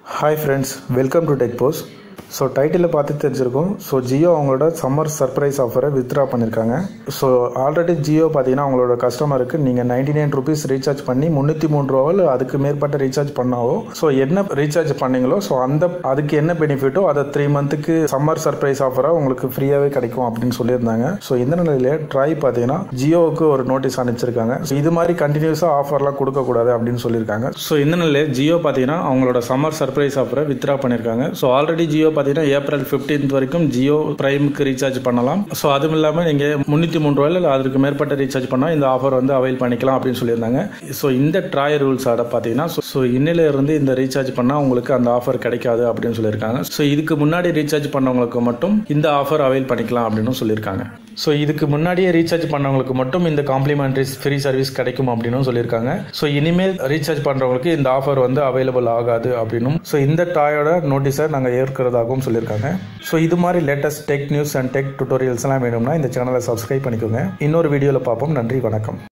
hi friends welcome to tech boss so டைட்டிலில் பார்த்து தெரிஞ்சிருக்கும் ஸோ ஜியோ அவங்களோட சம்மர் சர்ப்ரைஸ் ஆஃபரை வித்ட்ரா பண்ணியிருக்காங்க ஸோ ஆல்ரெடி ஜியோ பார்த்தீங்கன்னா அவங்களோட கஸ்டமருக்கு நீங்கள் நைன்டி நைன் ருபீஸ் ரீசார்ஜ் பண்ணி முந்நூற்றி மூணு ரூபாவில் அதுக்கு மேற்பட்ட ரீசார்ஜ் பண்ணாவோ ஸோ என்ன ரீசார்ஜ் பண்ணீங்களோ ஸோ அந்த அதுக்கு என்ன பெனிஃபிட்டோ அதை த்ரீ மந்த்துக்கு சம்மர் சர்ப்ரைஸ் ஆஃபராக உங்களுக்கு ஃப்ரீயாகவே கிடைக்கும் அப்படின்னு சொல்லியிருந்தாங்க ஸோ இந்த நிலையில ட்ரை பார்த்தீங்கன்னா ஜியோவுக்கு ஒரு நோட்டீஸ் அனுப்பிச்சிருக்காங்க ஸோ இது மாதிரி கண்டினியூஸாக ஆஃபர்லாம் கொடுக்கக்கூடாது அப்படின்னு சொல்லியிருக்காங்க ஸோ இந்த நிலையில ஜியோ பார்த்தீங்கன்னா அவங்களோட சம்மர் சர்ப்ரைஸ் ஆஃபரை வித்ரா பண்ணியிருக்காங்க ஸோ ஆல்ரெடி ஜியோ பார்த்தீங்கன்னா ஏப்ரல் ஃபிஃப்டீன்த் வரைக்கும் ஜியோ பிரைமுக்கு ரீசார்ஜ் பண்ணலாம் ஸோ அதுவும் இல்லாமல் நீங்கள் முந்நூற்றி மூணு ரூபாயில் இல்லை அதுக்கு மேற்பட்ட ரீசார்ஜ் பண்ணால் இந்த ஆஃபர் வந்து அவைல் பண்ணிக்கலாம் அப்படின்னு சொல்லியிருந்தாங்க ஸோ இந்த ட்ராய் ரூல்ஸ் ஆட பார்த்தீங்கன்னா ஸோ இன்னில இருந்து இந்த ரீசார்ஜ் பண்ணால் உங்களுக்கு அந்த ஆஃபர் கிடைக்காது அப்படின்னு சொல்லியிருக்காங்க ஸோ இதுக்கு முன்னாடி ரீசார்ஜ் பண்ணவங்களுக்கு மட்டும் இந்த ஆஃபர் அவைல் பண்ணிக்கலாம் அப்படின்னு சொல்லியிருக்காங்க ஸோ இதுக்கு முன்னாடியே ரீசார்ஜ் பண்ணவங்களுக்கு மட்டும் இந்த காம்ப்ளிமெண்ட்ரி ஃப்ரீ சர்வீஸ் கிடைக்கும் அப்படின்னு சொல்லியிருக்காங்க ஸோ இனிமேல் ரீசார்ஜ் பண்ணுறவங்களுக்கு இந்த ஆஃபர் வந்து அவைலபிள் ஆகாது அப்படின்னும் ஸோ இந்த டாயோட நோட்டீஸை நாங்கள் ஏற்கிறதாகவும் சொல்லியிருக்காங்க ஸோ இது மாதிரி latest tech news and tech டுட்டோரியல்ஸ்லாம் வேணும்னா இந்த சேனலை சப்ஸ்கிரைப் பண்ணிக்கோங்க இன்னொரு வீடியோவில் பார்ப்போம் நன்றி வணக்கம்